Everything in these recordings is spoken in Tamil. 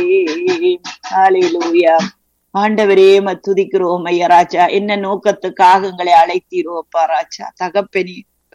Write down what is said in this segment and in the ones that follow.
ஹalleluya ஆண்டவரே ம துதிக்கிறோம் ஐயா ராஜா என்ன நோக்கத்துக்காக எங்களை அழைத்தீரோ அப்பா ராஜா தகப்பனே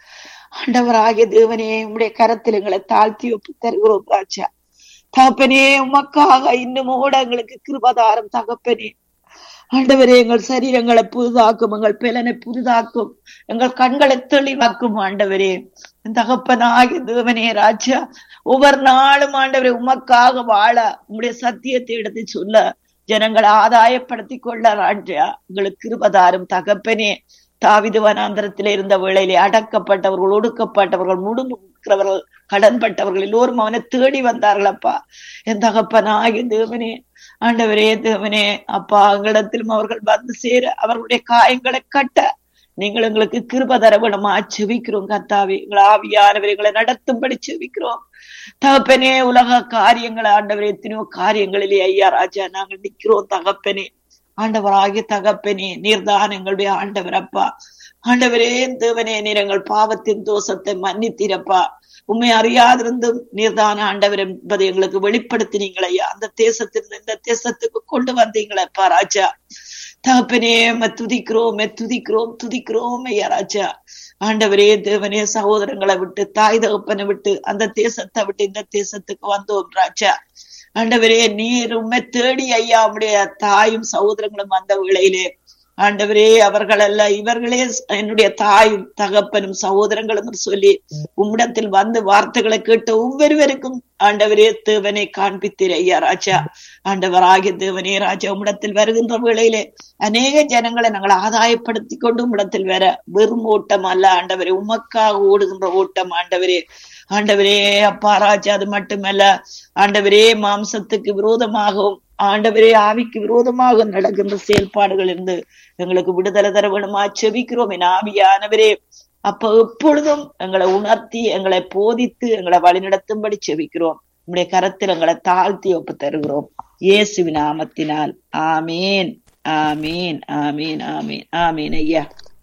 ஆண்டவராகிய தேவனே உம்முடைய கரத்தில் எங்களை தாழ்த்தி ஒப்பு தருகிறோம் ராஜா தகப்பனே உமக்காக இன்னும் ஓட எங்களுக்கு கிருபதாரம் தகப்பனே ஆண்டவரே எங்கள் சரீரங்களை புதிதாக்கும் எங்கள் பிலனை புதிதாக்கும் எங்கள் கண்களை தெளிவாக்கும் ஆண்டவரே என் தகப்பனாகிய தேவனே ராஜா ஒவ்வொரு நாளும் ஆண்டவரே உமக்காக வாழ உம்முடைய சத்தியத்தை எடுத்து சொல்ல ஜனங்களை ஆதாயப்படுத்திக் கொள்ள ராஜா உங்களுக்கு கிருபதாரும் தகப்பனே தாவிது வனாந்திரத்திலே இருந்த வேளையிலே அடக்கப்பட்டவர்கள் ஒடுக்கப்பட்டவர்கள் முடுமுக்கிறவர்கள் கடன்பட்டவர்கள் எல்லோரும் அவனை தேடி வந்தார்களப்பா என் தகப்பனாகிய தேவனே ஆண்டவரே தேவனே அப்பா எங்களிடத்திலும் அவர்கள் வந்து சேர அவர்களுடைய காயங்களை கட்ட நீங்கள் எங்களுக்கு கிருப தர வேணுமா செவிக்கிறோம் கத்தாவே எங்களை ஆவியானவரை எங்களை நடத்தும்படி செவிக்கிறோம் தகப்பனே உலக காரியங்களை ஆண்டவரே எத்தனையோ காரியங்களிலே ஐயா ராஜா நாங்கள் நிக்கிறோம் தகப்பனே ஆண்டவராகிய தகப்பனே நீர்தான் எங்களுடைய ஆண்டவர் அப்பா ஆண்டவரே தேவனே நீர் எங்கள் பாவத்தின் தோஷத்தை மன்னித்தீரப்பா உண்மை அறியாதிருந்தும் நீர்தான ஆண்டவர் என்பதை எங்களுக்கு வெளிப்படுத்தினீங்களே ஐயா அந்த தேசத்திலிருந்து இந்த தேசத்துக்கு கொண்டு வந்தீங்களப்பா ராஜா தகப்பனே துதிக்கிறோம் துதிக்கிறோம் துதிக்கிறோம் ஐயா ராஜா ஆண்டவரே தேவனே சகோதரங்களை விட்டு தாய் தகப்பனை விட்டு அந்த தேசத்தை விட்டு இந்த தேசத்துக்கு வந்தோம் ராஜா ஆண்டவரே நீர் உண்மை தேடி ஐயா உடைய தாயும் சகோதரங்களும் வந்த வேளையிலே ஆண்டவரே அவர்கள் அல்ல இவர்களே என்னுடைய தாயும் தகப்பனும் சகோதரங்களும் சொல்லி உம்மிடத்தில் வந்து வார்த்தைகளை கேட்ட ஒவ்வொருவருக்கும் ஆண்டவரே தேவனை காண்பித்தீர் ஐயா ராஜா ஆண்டவராகிய தேவனே ராஜா உம்மிடத்தில் வருகின்ற வேளையிலே அநேக ஜனங்களை நாங்கள் ஆதாயப்படுத்தி கொண்டு உம்மிடத்தில் வர வெறும் ஓட்டம் அல்ல ஆண்டவரே உமக்காக ஓடுகின்ற ஓட்டம் ஆண்டவரே ஆண்டவரே அப்பா ராஜா அது மட்டுமல்ல ஆண்டவரே மாம்சத்துக்கு விரோதமாகவும் ஆண்டவரே ஆவிக்கு விரோதமாக நடக்கின்ற செயல்பாடுகள் இருந்து எங்களுக்கு விடுதலை தர வேணுமா செபிக்கிறோம் என் ஆவியானவரே அப்ப எப்பொழுதும் எங்களை உணர்த்தி எங்களை போதித்து எங்களை வழிநடத்தும்படி செபிக்கிறோம் உங்களுடைய கரத்தில் எங்களை தாழ்த்தி ஒப்பு தருகிறோம் இயேசுவி நாமத்தினால் ஆமேன் ஆமீன் ஆமீன் ஆமீன் ஆமீன் ஐயா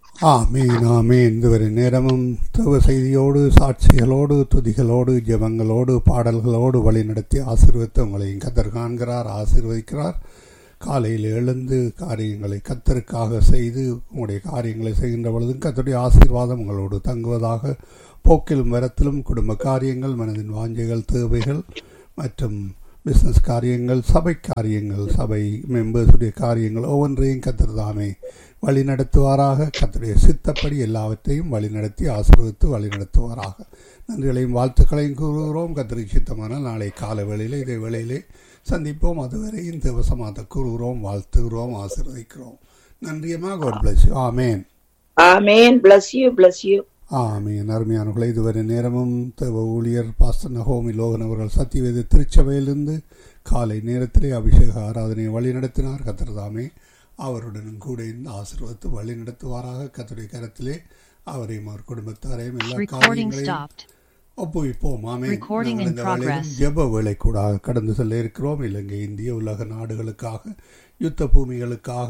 ஆமீன் ஆமீன் இதுவரை நேரமும் தவ செய்தியோடு சாட்சிகளோடு துதிகளோடு ஜெபங்களோடு பாடல்களோடு வழிநடத்தி ஆசீர்வதித்து உங்களையும் கத்தர் காண்கிறார் ஆசீர்வதிக்கிறார் காலையில் எழுந்து காரியங்களை கத்தருக்காக செய்து உங்களுடைய காரியங்களை செய்கின்ற பொழுதும் கத்தருடைய ஆசீர்வாதம் உங்களோடு தங்குவதாக போக்கிலும் வரத்திலும் குடும்ப காரியங்கள் மனதின் வாஞ்சைகள் தேவைகள் மற்றும் பிஸ்னஸ் காரியங்கள் சபை காரியங்கள் சபை மெம்பர்ஸுடைய காரியங்கள் ஒவ்வொன்றையும் கத்தர் தாமே வழி நடத்துவாராக கத்தருடைய சித்தப்படி எல்லாவற்றையும் வழி நடத்தி ஆசீர்வதித்து வழி நடத்துவாராக நன்றிகளையும் வாழ்த்துக்களையும் கூறுகிறோம் கத்திரி சித்தமான நாளை கால வேளையிலே இதே வேளையிலே சந்திப்போம் அதுவரை இந்த வசமாக கூறுகிறோம் வாழ்த்துகிறோம் ஆசீர்வதிக்கிறோம் நன்றியமா God bless you amen amen bless you bless you ஆமீன் அருமையானவர்களை இதுவரை நேரமும் தேவ ஊழியர் பாஸ்டர் நகோமி லோகன் அவர்கள் சத்தியவேத திருச்சபையிலிருந்து காலை நேரத்திலே அபிஷேக ஆராதனையை வழி நடத்தினார் கத்திரதாமே அவருடனும் கூட இந்த ஆசீர்வத்து வழி நடத்துவாராக கத்தருடைய கரத்திலே அவரையும் அவர் குடும்பத்தாரையும் எல்லா காரியங்களையும் ஒப்புவிப்போம் ஆமே இந்த வேளையிலும் ஜெப வேலை கூட கடந்து செல்ல இருக்கிறோம் இலங்கை இந்திய உலக நாடுகளுக்காக யுத்த பூமிகளுக்காக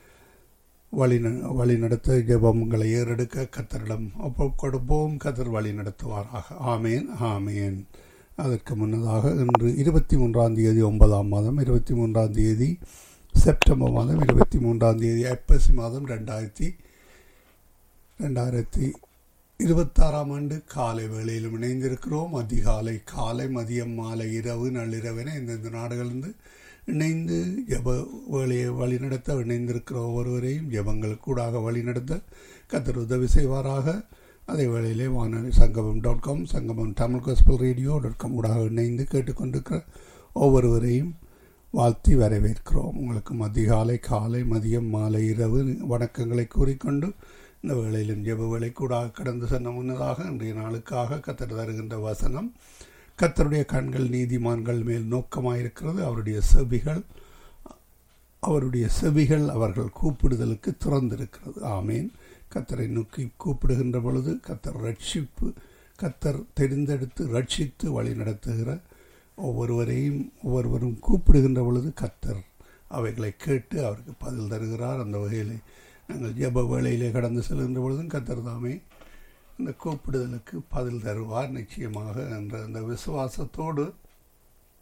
வழி வழி நடத்த ஜெபங்களை ஏறெடுக்க கத்தரிடம் ஒப்பு கொடுப்போம் கத்தர் வழி நடத்துவாராக ஆமேன் ஆமேன் அதற்கு முன்னதாக இன்று இருபத்தி மூன்றாம் தேதி ஒன்பதாம் மாதம் இருபத்தி மூன்றாம் தேதி செப்டம்பர் மாதம் இருபத்தி மூன்றாம் தேதி ஐப்பசி மாதம் ரெண்டாயிரத்தி ரெண்டாயிரத்தி இருபத்தாறாம் ஆண்டு காலை வேளையிலும் இணைந்திருக்கிறோம் அதிகாலை காலை மதியம் மாலை இரவு நள்ளிரவென இந்தந்த நாடுகளிலிருந்து இணைந்து ஜப வேலையை வழிநடத்த இணைந்திருக்கிற ஒவ்வொருவரையும் ஜபங்கள் கூடாக வழிநடத்த கத்தர் உதவி செய்வாராக அதே வேளையிலே வானொலி சங்கமம் dot com Sangamam Tamil gospel radio dot com ஊடாக இணைந்து கேட்டுக்கொண்டிருக்கிற ஒவ்வொருவரையும் வாழ்த்தி வரவேற்கிறோம் உங்களுக்கு அதிகாலை காலை மதியம் மாலை இரவு வணக்கங்களை கூறிக்கொண்டு இந்த வேளையிலும் ஜெப வேலை கூட கடந்து சென்ற முன்னதாக இன்றைய நாளுக்காக கத்தர் தருகின்ற வசனம் கத்தருடைய கண்கள் நீதிமான்கள் மேல் நோக்கமாயிருக்கிறது அவருடைய செவிகள் அவருடைய செவிகள் அவர்கள் கூப்பிடுதலுக்கு திறந்திருக்கிறது ஆமேன் கத்தரை நோக்கி கூப்பிடுகின்ற பொழுது கத்தர் ரட்சிப்பு கத்தர் தெரிந்தெடுத்து ரட்சித்து வழி நடத்துகிற ஒவ்வொருவரையும் ஒவ்வொருவரும் கூப்பிடுகின்ற பொழுது கத்தர் அவைகளை கேட்டு அவருக்கு பதில் தருகிறார் அந்த வகையில் நாங்கள் ஜெப வேளையிலே கடந்து செல்கின்ற பொழுதும் கத்தர் தாமே இந்த கூப்பிடுதலுக்கு பதில் தருவார் நிச்சயமாக என்ற அந்த விசுவாசத்தோடு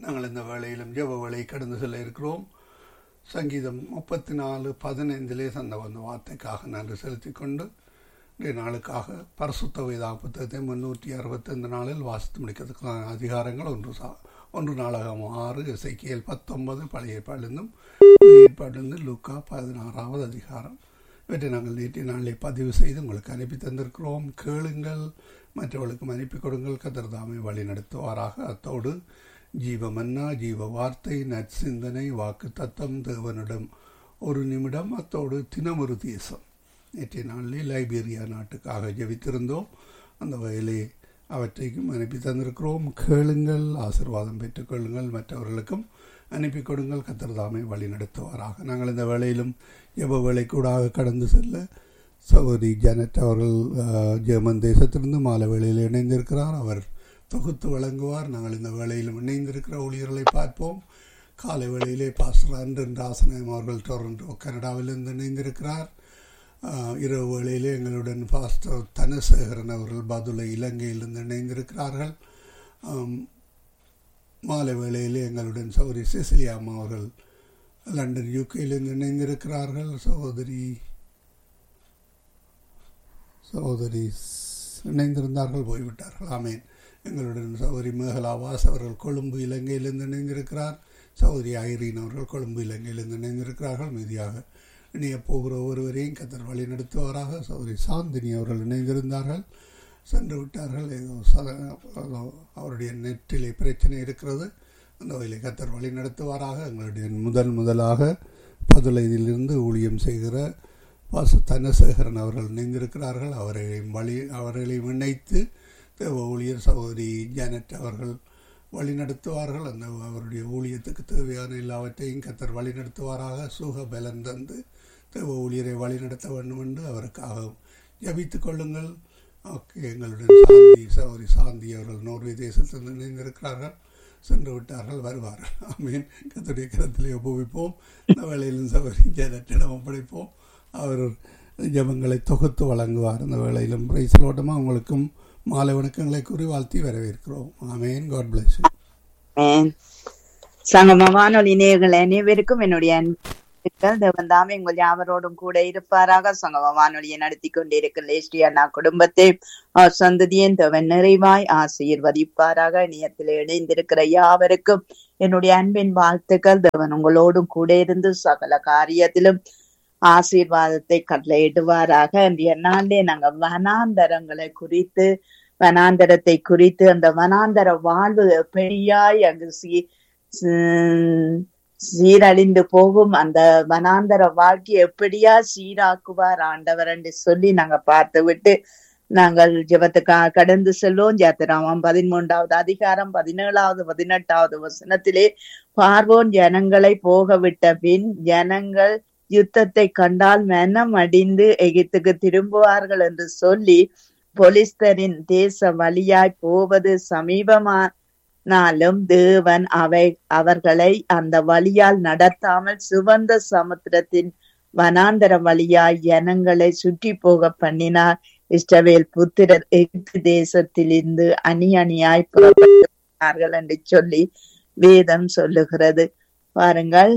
நாங்கள் இந்த வேளையிலும் ஜெப வேலை கடந்து செல்ல இருக்கிறோம் சங்கீதம் முப்பத்தி நாலு பதினைந்திலே சந்த வந்த வார்த்தைக்காக நன்றி செலுத்திக் கொண்டு இன்றைய நாளுக்காக பரிசுத்த வேதா புத்தகத்தை முன்னூற்றி அறுபத்தைந்து நாளில் வாசித்து முடிக்கிறதுக்கான அதிகாரங்கள் ஒன்று சா ஒன்று நாடகம் ஆறு இசைக்கியல் பத்தொன்பது பழைய ஏற்பாடிலிருந்தும் புதிய ஏற்பாடிலிருந்து லூக்கா பதினாறாவது அதிகாரம் இவற்றை நாங்கள் நேற்றைய நாளிலே பதிவு செய்து உங்களுக்கு அனுப்பி தந்திருக்கிறோம் கேளுங்கள் மற்றவர்களுக்கும் அனுப்பி கொடுங்கள் கதிர்தாமை வழி நடத்துவாராக அத்தோடு ஜீவமன்னா ஜீவ வார்த்தை நற்சிந்தனை வாக்கு தத்தம் தேவனிடம் ஒரு நிமிடம் அத்தோடு தினமொரு தேசம் நேற்றைய நாளிலே லைபீரியா நாட்டுக்காக ஜெபித்திருந்தோம் அந்த வகையிலே அவற்றைக்கும் அனுப்பி தந்திருக்கிறோம் கேளுங்கள் ஆசிர்வாதம் பெற்றுக்கொள்ளுங்கள் மற்றவர்களுக்கும் அனுப்பி கொடுங்கள் கத்திரதாமை வழி நடத்துவாராக நாங்கள் இந்த வேளையிலும் எவ்வளோ வேலை கூடாக கடந்து செல்ல சகோதரி ஜனட் அவர்கள் ஜெர்மன் தேசத்திலிருந்து மாலை வேளையில் இணைந்திருக்கிறார் அவர் தொகுத்து வழங்குவார் நாங்கள் இந்த வேளையிலும் இணைந்திருக்கிற ஊழியர்களை பார்ப்போம் காலை வேளையிலே பாஸ்டர் அன்றன் ராசனம் அவர்கள் டொரண்டோ கனடாவிலிருந்து இணைந்திருக்கிறார் இரவு வேளையிலே எங்களுடன் பாஸ்டர் தனசேகரன் அவர்கள் பதுளை இலங்கையிலிருந்து இணைந்திருக்கிறார்கள் மாலை வேளையிலே எங்களுடன் சௌரி சிசிலியா அம்மா அவர்கள் லண்டன் யூகேயிலிருந்து இணைந்திருக்கிறார்கள் சகோதரி சகோதரி இணைந்திருந்தார்கள் போய்விட்டார்கள் ஆமேன் எங்களுடன் சகோதரி மேகலா வாஸ் அவர்கள் கொழும்பு இலங்கையிலிருந்து இணைந்திருக்கிறார் சகோதரி ஐரீன் அவர்கள் கொழும்பு இலங்கையிலிருந்து இணைந்திருக்கிறார்கள் மீதியாக இணைய போகிற ஒருவரையும் கத்தர் வழி நடத்துவாராக சகோதரி சாந்தினி அவர்கள் இணைந்திருந்தார்கள் சென்று விட்டார்கள் ஏதோ அவருடைய நெற்றிலே பிரச்சனை இருக்கிறது அந்த வகையில் கத்தர் வழி நடத்துவாராக எங்களுடைய முதல் முதலாக பதுளையிலிருந்து ஊழியம் செய்கிற வாசு தனசேகரன் அவர்கள் இணைந்திருக்கிறார்கள் அவர்களையும் வழி அவர்களையும் இணைத்து தேவ ஊழியர் சகோதரி ஜானட் அவர்கள் வழி நடத்துவார்கள் அந்த அவருடைய ஊழியத்துக்கு தேவையான எல்லாவற்றையும் கத்தர் வழி நடத்துவாராக சுக பலன் தந்து தேவ ஊழியரை வழி நடத்த வேண்டும் என்று அவருக்காக ஜபித்துக் கொள்ளுங்கள் ஓகே எங்களுடன் சாந்தி சகோதரி சாந்தி அவர்கள் நோர்வே தேசத்தில் இணைந்திருக்கிறார்கள் சென்று விட்டார்கள் வருவார்கள் ஆமீன் கத்துடைய கரத்திலே ஒப்புவிப்போம் இந்த வேளையிலும் சகோதரி ஜனத்திடம் ஒப்படைப்போம் அவர் ஜபங்களை தொகுத்து வழங்குவார் அந்த வேளையிலும் பிரைசலோட்டமாக அவங்களுக்கும் மாலை வணக்கங்களை கூறி வாழ்த்தி வரவேற்கிறோம் ஆமேன் காட் பிளஸ் சங்கம வானொலி நேர்கள் அனைவருக்கும் என்னுடைய தேவன் தாமே உங்கள் யாவரோடும் கூட இருப்பாராக சங்கம வானொலியை நடத்தி கொண்டிருக்கிற லேஸ்டி அண்ணா குடும்பத்தை சந்ததியின் தேவன் நிறைவாய் ஆசீர்வதிப்பாராக இணையத்தில் இணைந்திருக்கிற யாவருக்கும் என்னுடைய அன்பின் வாழ்த்துக்கள் தேவன் உங்களோடும் கூட இருந்து சகல காரியத்திலும் ஆசீர்வாதத்தை கட்டளையிடுவாராக இன்றைய நாளிலே நாங்க வனாந்தரங்களை குறித்து வனாந்தரத்தை குறித்து அந்த வனாந்தர வாழ்வு பெரியாய் அங்கு சீ சீரழிந்து போகும் அந்த வனாந்தர வாழ்க்கை எப்படியா சீராக்குவார் ஆண்டவர் என்று சொல்லி நாங்க பார்த்து விட்டு நாங்கள் ஜபத்துக்காக கடந்து செல்வோம் ஜாத்திராமம் பதிமூன்றாவது அதிகாரம் பதினேழாவது பதினெட்டாவது வசனத்திலே பார்வோன் ஜனங்களை போக விட்ட பின் ஜனங்கள் யுத்தத்தை கண்டால் மனம் அடிந்து எகிப்துக்கு திரும்புவார்கள் என்று சொல்லி பொலிஸ்தரின் தேச வழியாய் போவது சமீபமானாலும் தேவன் அவை அவர்களை அந்த வழியால் நடத்தாமல் சிவந்த சமுத்திரத்தின் வனாந்தர வழியாய் ஜனங்களை சுற்றி போக பண்ணினார் இஷ்டவேல் புத்திரர் எகிப்து தேசத்திலிருந்து அணி அணியாய் புறப்பட்டார்கள் என்று சொல்லி வேதம் சொல்லுகிறது பாருங்கள்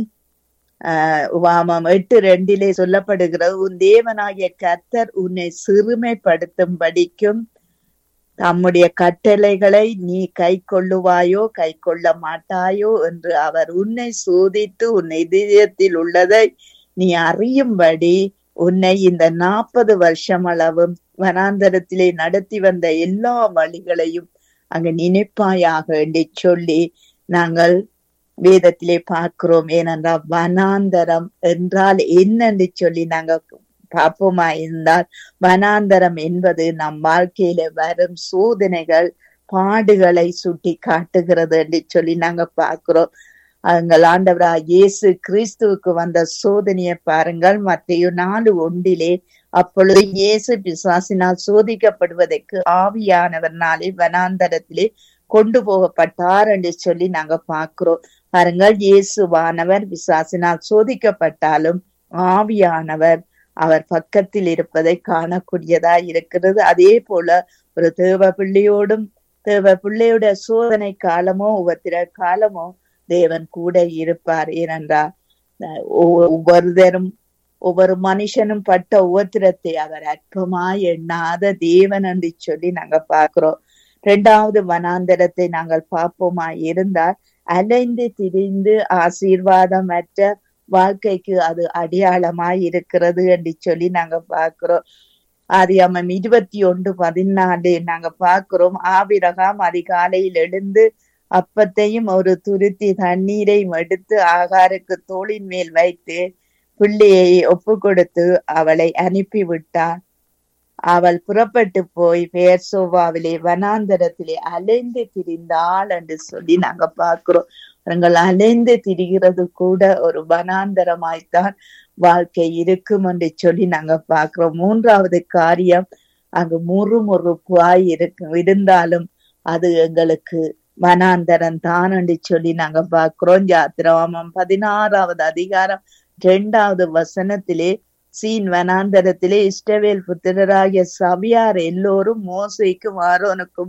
உவாமம் எட்டு ரெண்டிலே சொல்லப்படுகிறது உன் தேவனாகிய கர்த்தர் உன்னை சிறுமைப்படுத்தும்படிக்கும் தம்முடைய கட்டளைகளை நீ கை கொள்ளுவாயோ கை கொள்ள மாட்டாயோ என்று அவர் உன்னை சோதித்து உன் இதயத்தில் உள்ளதை நீ அறியும்படி உன்னை இந்த நாற்பது வருஷம் அளவும் வனாந்தரத்திலே நடத்தி வந்த எல்லா வழிகளையும் அங்கு நினைப்பாயாக என்று சொல்லி நாங்கள் வேதத்திலே பார்க்கிறோம் ஏனென்றால் வனாந்தரம் என்றால் என்னன்னு சொல்லி நாங்க பார்ப்போமா இருந்தால் வனாந்தரம் என்பது நம் வாழ்க்கையில வரும் சோதனைகள் பாடுகளை சுட்டி காட்டுகிறது என்று சொல்லி நாங்க பார்க்கிறோம் அங்கள் ஆண்டவரா இயேசு கிறிஸ்துவுக்கு வந்த சோதனையை பாருங்கள் மத்திய நாலு ஒன்றிலே அப்பொழுது இயேசு பிசாசினால் சோதிக்கப்படுவதற்கு ஆவியானவர்னாலே வனாந்தரத்திலே கொண்டு போகப்பட்டார் என்று சொல்லி நாங்க பார்க்கிறோம் பாருங்கள் இயேசுவானவர் பிசாசினால் சோதிக்கப்பட்டாலும் ஆவியானவர் அவர் பக்கத்தில் இருப்பதை காணக்கூடியதா இருக்கிறது அதே போல ஒரு தேவ பிள்ளையோடும் தேவ பிள்ளையோட சோதனை காலமோ உபத்திர காலமோ தேவன் கூட இருப்பார் ஏனென்றால் அஹ் ஒவ்வொ- ஒவ்வொருத்தரும் ஒவ்வொரு மனுஷனும் பட்ட உபத்திரத்தை அவர் அற்பமாய் எண்ணாத தேவன் என்று சொல்லி நாங்க பார்க்கிறோம் இரண்டாவது வனாந்தரத்தை நாங்கள் பார்ப்போமா இருந்தால் அலைந்து திரிந்து ஆசீர்வாதமற்ற வாழ்க்கைக்கு அது அடையாளமாய் இருக்கிறது என்று சொல்லி நாங்க பார்க்கிறோம் ஆதியாமம் இருபத்தி ஒன்று பதினாலு நாங்க பார்க்கிறோம் ஆபிரகாம் அதிகாலையில் எழுந்து அப்பத்தையும் ஒரு துருத்தி தண்ணீரையும் எடுத்து ஆகாருக்கு தோளின் மேல் வைத்து பிள்ளையை ஒப்பு கொடுத்து அவளை அனுப்பி விட்டார் அவள் புறப்பட்டு போய் பேர்சோவாவிலே வனாந்தரத்திலே அலைந்து திரிந்தாள் என்று சொல்லி நாங்க பார்க்கிறோம் நீங்கள் அலைந்து திரிகிறது கூட ஒரு வனாந்தரமாய்த்தான் வாழ்க்கை இருக்கும் என்று சொல்லி நாங்க பார்க்கிறோம் மூன்றாவது காரியம் அங்கு முறுமுறுப்பாய் இருக்கும் இருந்தாலும் அது எங்களுக்கு வனாந்தரம் தான் என்று சொல்லி நாங்க பார்க்கிறோம் ஜாத்திராமம் பதினாறாவது அதிகாரம் இரண்டாவது வசனத்திலே சீன் வனாந்தரத்திலே இஸ்ரவேல் புத்திரராகிய சபியார் எல்லோரும் மோசைக்கும் ஆரோனுக்கும்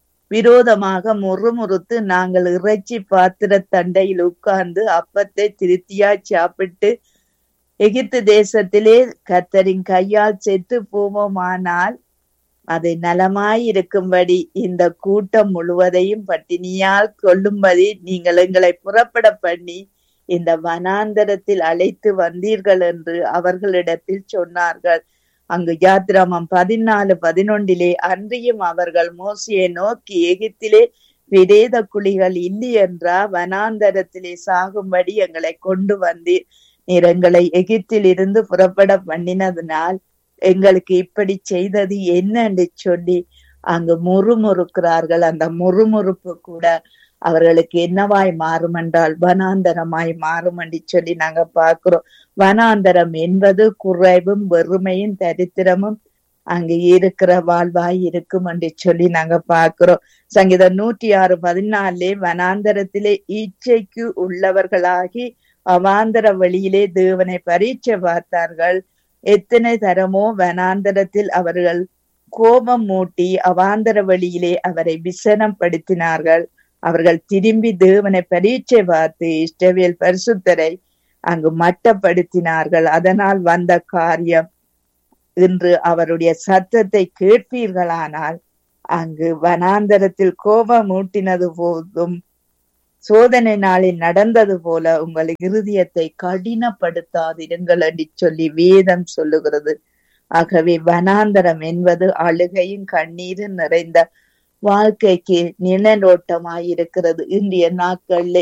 விரோதமாக முறுமுறுத்து நாங்கள் இறைச்சி பாத்திர தண்டையில் உட்கார்ந்து அப்பத்தை திருப்தியாய் சாப்பிட்டு எகிப்து தேசத்திலே கர்த்தரின் கையால் செத்து போவோமானால் அதை நலமாய் இருக்கும்படி இந்த கூட்டம் முழுவதையும் பட்டினியால் கொள்ளும்படி நீங்கள் எங்களை புறப்பட பண்ணி இந்த வனாந்தரத்தில் அழைத்து வந்தீர்கள் என்று அவர்களிடத்தில் சொன்னார்கள் அங்கு யாத்திராமம் பதினாலு பதினொன்றிலே அன்றியும் அவர்கள் மோசியை நோக்கி எகிப்திலே பிரேத குழிகள் இல்லை என்றா வனாந்தரத்திலே சாகும்படி எங்களை கொண்டு வந்தீர் நீர் எங்களை எகிப்தில் இருந்து புறப்பட பண்ணினதினால் எங்களுக்கு இப்படி செய்தது என்ன என்று சொல்லி அங்கு முறுமுறுக்கிறார்கள் அந்த முறுமுறுப்பு கூட அவர்களுக்கு என்னவாய் மாறும் என்றால் வனாந்தரமாய் மாறும் என்று சொல்லி நாங்க பார்க்கிறோம் வனாந்தரம் என்பது குறைவும் வெறுமையும் தரித்திரமும் அங்கு இருக்கிற வாழ்வாய் இருக்கும் என்று சொல்லி நாங்க பார்க்கிறோம் சங்கீதம் நூற்றி ஆறு பதினாலே வனாந்தரத்திலே ஈச்சைக்கு உள்ளவர்களாகி அவாந்தர வழியிலே தேவனை பரீட்சை பார்த்தார்கள் எத்தனை தரமோ வனாந்தரத்தில் அவர்கள் கோபம் மூட்டி அவாந்தர வழியிலே அவரை விசனம் படுத்தினார்கள் அவர்கள் திரும்பி தேவனை பரீட்சை பார்த்து இஷ்டவேல் பரிசுத்தரை அங்கு மட்டப்படுத்தினார்கள் அதனால் வந்த காரியம் இன்று அவருடைய சத்தத்தை கேட்பீர்களானால் அங்கு வனாந்தரத்தில் கோபம் மூட்டினது போதும் சோதனை நாளில் நடந்தது போல உங்கள் இருதயத்தை கடினப்படுத்தாதிருங்கள் என்று சொல்லி வேதம் சொல்லுகிறது ஆகவே வனாந்தரம் என்பது அழுகையும் கண்ணீரும் நிறைந்த வாழ்க்கைக்கு நிழலோட்டமாயிருக்கிறது இன்றைய நாட்களிலே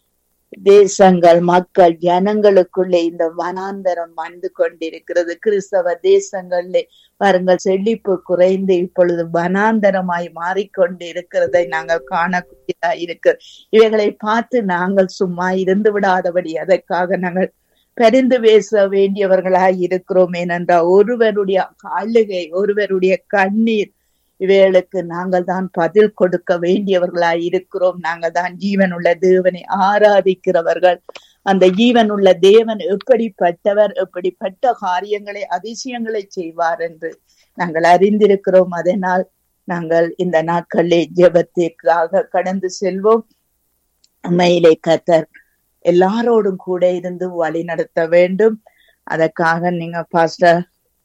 தேசங்கள் மக்கள் ஜனங்களுக்குள்ளே இந்த வனாந்தரம் வந்து கொண்டிருக்கிறது கிறிஸ்தவ தேசங்களிலே பாருங்கள் செழிப்பு குறைந்து இப்பொழுது வனாந்தரமாய் மாறிக்கொண்டு இருக்கிறதை நாங்கள் காணக்கூடியதா இருக்கு இவைகளை பார்த்து நாங்கள் சும்மா இருந்து விடாதபடி அதற்காக நாங்கள் பரிந்து பேச வேண்டியவர்களாய் இருக்கிறோம் ஏனென்றால் ஒருவருடைய அழுகை ஒருவருடைய கண்ணீர் இவைகளுக்கு நாங்கள் தான் பதில் கொடுக்க வேண்டியவர்களாய் இருக்கிறோம் நாங்கள் தான் ஜீவனுள்ள தேவனை ஆராதிக்கிறவர்கள் அந்த ஜீவனுள்ள தேவன் எப்படிப்பட்டவர் எப்படிப்பட்ட காரியங்களை அதிசயங்களை செய்வார் என்று நாங்கள் அறிந்திருக்கிறோம் அதனால் நாங்கள் இந்த நாட்களிலே ஜெபத்திற்காக கடந்து செல்வோம் உண்மையிலே கத்தர் எல்லாரோடும் கூட இருந்து வழி நடத்த வேண்டும் அதற்காக நீங்க பாஸ்டர்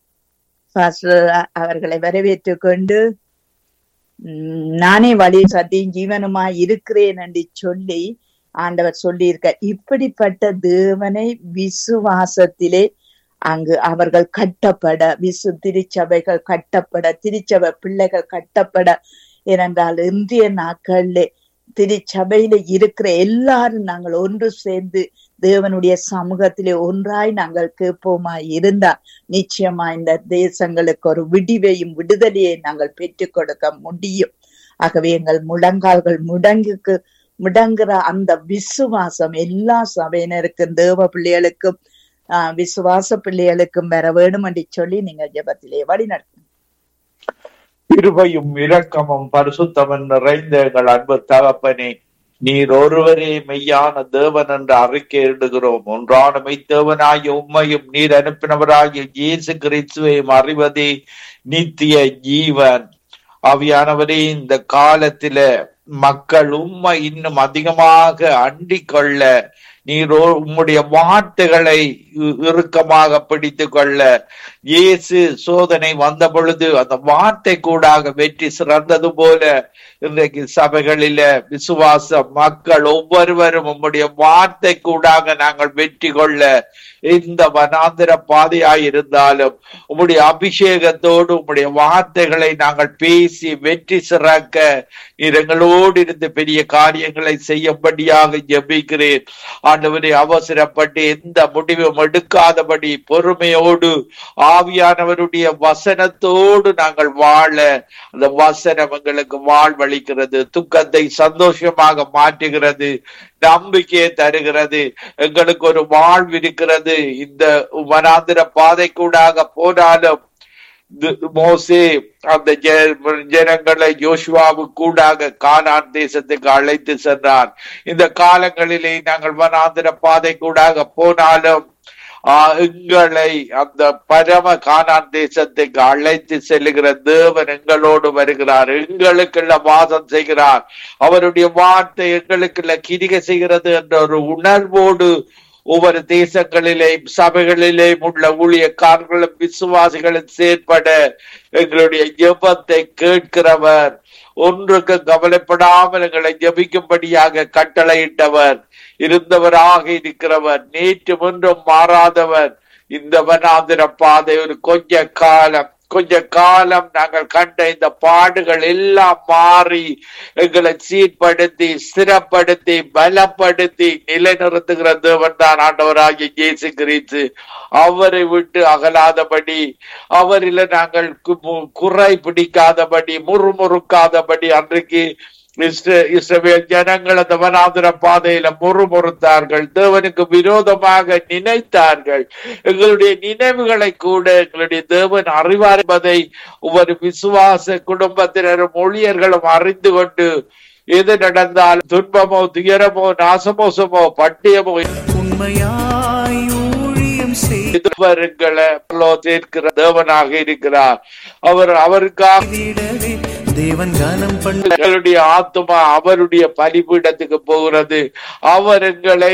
பாஸ்டர் அவர்களை வரவேற்று கொண்டு நானே வழி சத்தியும் ஜீவனுமா இருக்கிறேன் என்று சொல்லி ஆண்டவர் சொல்லியிருக்க இப்படிப்பட்ட தேவனை விசுவாசத்திலே அங்கு அவர்கள் கட்டப்பட விசு திருச்சபைகள் கட்டப்பட திருச்சபை பிள்ளைகள் கட்டப்பட ஏனென்றால் இன்றைய நாட்களிலே திருச்சபையில இருக்கிற எல்லாரும் நாங்கள் ஒன்று சேர்ந்து தேவனுடைய சமூகத்திலே ஒன்றாய் நாங்கள் கேட்போமா இருந்தா நிச்சயமா இந்த தேசங்களுக்கு ஒரு விடிவையும் விடுதலையை நாங்கள் பெற்றுக் கொடுக்க முடியும் ஆகவே எங்கள் முழங்கால்கள் முடங்குக்கு முடங்குற அந்த விசுவாசம் எல்லா சபையினருக்கும் தேவ பிள்ளைகளுக்கும் ஆஹ் விசுவாச பிள்ளைகளுக்கும் வர வேண்டும் என்று சொல்லி நீங்க ஜெபத்திலே வழி நடத்தும் கிருபையும் இரக்கமும் பரிசுத்தமும் நிறைந்த எங்கள் அன்பு தகப்பனே நீர் ஒருவரே மெய்யான தேவன் என்று அறிக்கையிடுகிறோம் ஒன்றான மெய்த்தேவனாகிய உண்மையும் நீர் அனுப்பினவராகிய இயேசு கிறிஸ்துவையும் அறிவதே நித்திய ஜீவன் ஆவியானவரே இந்த காலத்தில மக்கள் உம்மை இன்னும் அதிகமாக அண்டிக் கொள்ள நீர் ஓ- உம்முடைய வார்த்தைகளை இ- இறுக்கமாக பிடித்துக் கொள்ள இயேசு சோதனை வந்த பொழுது அந்த வார்த்தை கூடாக வெற்றி சிறந்தது போல இன்றைக்கு சபைகளில விசுவாச மக்கள் ஒவ்வொருவரும் உம்முடைய வார்த்தை கூடாக நாங்கள் வெற்றி கொள்ள இந்த வனாந்திர பாதையாய் இருந்தாலும் உம்முடைய அபிஷேகத்தோடு உம்முடைய வார்த்தைகளை நாங்கள் பேசி வெற்றி சிறக்க நீர் எங்களோடு இருந்து பெரிய காரியங்களை செய்யும்படியாக ஜெபிக்கிறேன் ஆண்டவரே அவசரப்பட்டு எந்த முடிவும் எடுக்காதபடி பொறுமையோடு ஆவியானவருடைய வசனத்தோடு நாங்கள் வாழ அந்த வசனம் எங்களுக்கு வாழ்வளிக்கிறது துக்கத்தை சந்தோஷமாக மாற்றுகிறது நம்பிக்கையை தருகிறது எங்களுக்கு ஒரு வாழ்வு இருக்கிறது இந்த வனாந்திர பாதை கூடாக போனாலும் து- மோசே அந்த ஜ- ஜனங்களை யோசுவாவு கூடாக கானான் தேசத்துக்கு அழைத்து சென்றார் இந்த காலங்களிலே நாங்கள் வனாந்திர பாதை கூடாக போனாலும் ஆஹ், எங்களை அந்த பரம கானான் தேசத்துக்கு அழைத்து செல்லுகிற தேவன் எங்களோடு வருகிறார் எங்களுக்குள்ள வாசம் செய்கிறார் அவருடைய வார்த்தை எங்களுக்குள்ள கிரிகை செய்கிறது என்ற ஒரு உணர்வோடு ஒவ்வொரு தேசங்களிலே சபைகளிலே உள்ள ஊழியக்காரர்களும் விசுவாசிகளும் செயற்பட எங்களுடைய ஜெபத்தை கேட்கிறவர் ஒன்றுக்கு கவலைப்படாமல் எங்களை ஜெபிக்கும்படியாக கட்டளையிட்டவர் இருந்தவராக இருக்கிறவர் நேற்று ஒன்றும் மாறாதவர் இந்த வனாந்திர பாதை ஒரு கொஞ்ச காலம் கொஞ்ச காலம் நாங்கள் கண்ட இந்த பாடுகள் எல்லாம் மாறி எங்களை சீர்படுத்தி ஸ்திரப்படுத்தி பலப்படுத்தி நிலைநிறுத்துகிற தேவன் தான் ஆண்டவராகிய இயேசு கிறிஸ்து அவரை விட்டு அகலாதபடி அவரில நாங்கள் கு- மு- குறை பிடிக்காதபடி முறுமுறுக்காதபடி அன்றைக்கு இஸ்ர- இஸ்ரவேல் ஜனங்கள் அந்த வனாந்திர பாதையில முறுமுறுத்தார்கள் தேவனுக்கு விரோதமாக நினைத்தார்கள் எங்களுடைய நினைவுகளை கூட எங்களுடைய தேவன் அறிவார் என்பதை ஒவ்வொரு விசுவாச குடும்பத்தினரும் ஊழியர்களும் அறிந்து கொண்டு எது நடந்தாலும் துன்பமோ துயரமோ நாசமோசமோ பட்டியமோ உண்மையாய் ஊழியம் செய்திடவே எதிர்வருங்களை சேர்க்கிற தேவனாக இருக்கிறார் அவர் அவருக்காக தேவன் கனம் பண்ண எங்களுடைய ஆத்மா அவருடைய பலிபீடத்துக்கு போகிறது அவர் எங்களை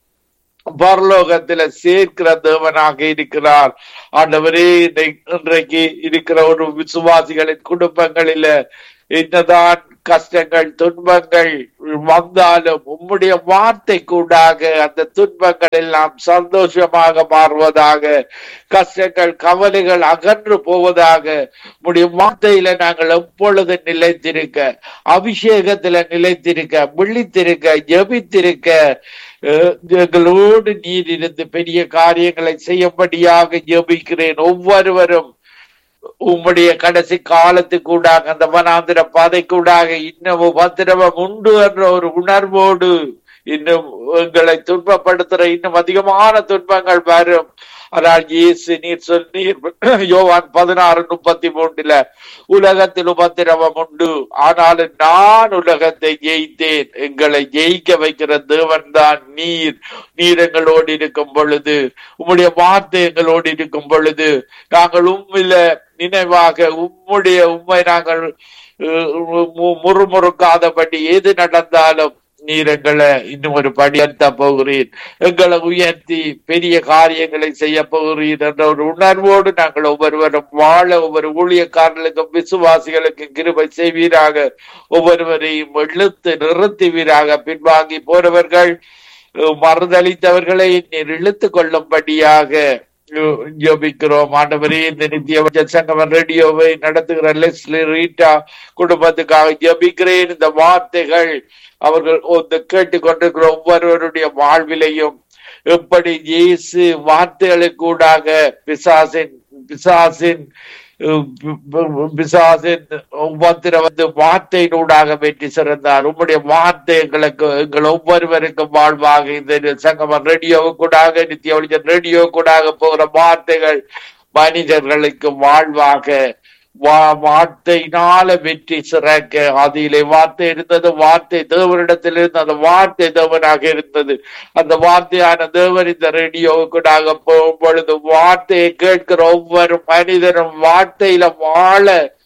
பரலோகத்துல சேர்க்கிற தேவனாக இருக்கிறார் ஆண்டவரே இன்னை- இன்றைக்கு இருக்கிற ஒரு விசுவாசிகளின் குடும்பங்களில என்னதான் கஷ்டங்கள் துன்பங்கள் வந்தாலும் உம்முடைய வார்த்தை கூடாக அந்த துன்பங்கள் எல்லாம் சந்தோஷமாக மாறுவதாக கஷ்டங்கள் கவலைகள் அகன்று போவதாக உம்முடைய வார்த்தையில நாங்கள் எப்பொழுது நிலைத்திருக்க அபிஷேகத்துல நிலைத்திருக்க விழித்திருக்க ஜெபித்திருக்க அஹ், எங்களோடு நீர் இருந்து பெரிய காரியங்களை செய்யும்படியாக ஜெபிக்கிறேன் ஒவ்வொருவரும் உம்முடைய கடைசி காலத்துக்கூடாக அந்த வனாந்திர பாதைக்கூடாக இன்னும் உபத்திரவம் உண்டு என்ற ஒரு உணர்வோடு இன்னும் எங்களை துன்பப்படுத்துற இன்னும் அதிகமான துன்பங்கள் வரும் ஆனால் இயேசு நீர் சொன்னீர் யோவான் பதினாறு முப்பத்தி மூன்றுல உலகத்தில் உபத்திரவம் உண்டு ஆனாலும் நான் உலகத்தை ஜெயித்தேன் எங்களை ஜெயிக்க வைக்கிற தேவன் தான் நீர் நீர் எங்களோடு இருக்கும் பொழுது உம்முடைய வார்த்தை எங்களோடு இருக்கும் பொழுது நாங்கள் உம்மில நினைவாக உம்முடைய உண்மை நாங்கள் அஹ், மு- முறுமுறுக்காதபடி எது நடந்தாலும் நீர் எங்களை இன்னும் ஒரு படி உயர்த்த போகிறீர் எங்களை உயர்த்தி பெரிய காரியங்களை செய்ய போகிறீர் என்ற ஒரு உணர்வோடு நாங்கள் ஒவ்வொருவரும் வாழ ஒவ்வொரு ஊழியக்காரர்களுக்கும் விசுவாசிகளுக்கும் கிருபை செய்வீராக ஒவ்வொருவரையும் இழுத்து நிறுத்துவீராக பின்வாங்கி போறவர்கள் அஹ், மறுதளித்தவர்களை நீர் இழுத்து கொள்ளும்படியாக அஹ், ஜெபிக்கிறோம் ஆண்டவரே இந்த நித்திய வச்ச சங்கமன் ரேடியோவை நடத்துகிற லெஸ்லி ரீட்டா குடும்பத்துக்காக ஜெபிக்கிறேன் இந்த வார்த்தைகள் அவர்கள் இந்த கேட்டுக்கொண்டிருக்கிற ஒவ்வொருவருடைய வாழ்விலையும் எப்படி இயேசு வார்த்தைகளுக்கூடாக பிசாசின் பிசாசின் அஹ், பி- பி- பிசாசின் உபத்திர வந்து வார்த்தையினூடாக வெற்றி சிறந்தார் உம்முடைய வார்த்தை எங்களுக்கு எங்கள் ஒவ்வொருவருக்கும் வாழ்வாக இந்த சங்கமம் ரேடியோ கூடாக நித்திய ஒளிஜன் ரேடியோ கூடாக போகிற வார்த்தைகள் மனிதர்களுக்கு வாழ்வாக வா- வார்த்தையினால வெற்றி சிறக்க அதிலே வார்த்தை இருந்தது வார்த்தை தேவனிடத்தில் இருந்து அந்த வார்த்தை தேவனாக இருந்தது அந்த வார்த்தையான தேவன் இந்த ரேடியோவுக்குடாக போகும் பொழுது வார்த்தையை கேட்கிற ஒவ்வொரு மனிதனும் வார்த்தையில வாழ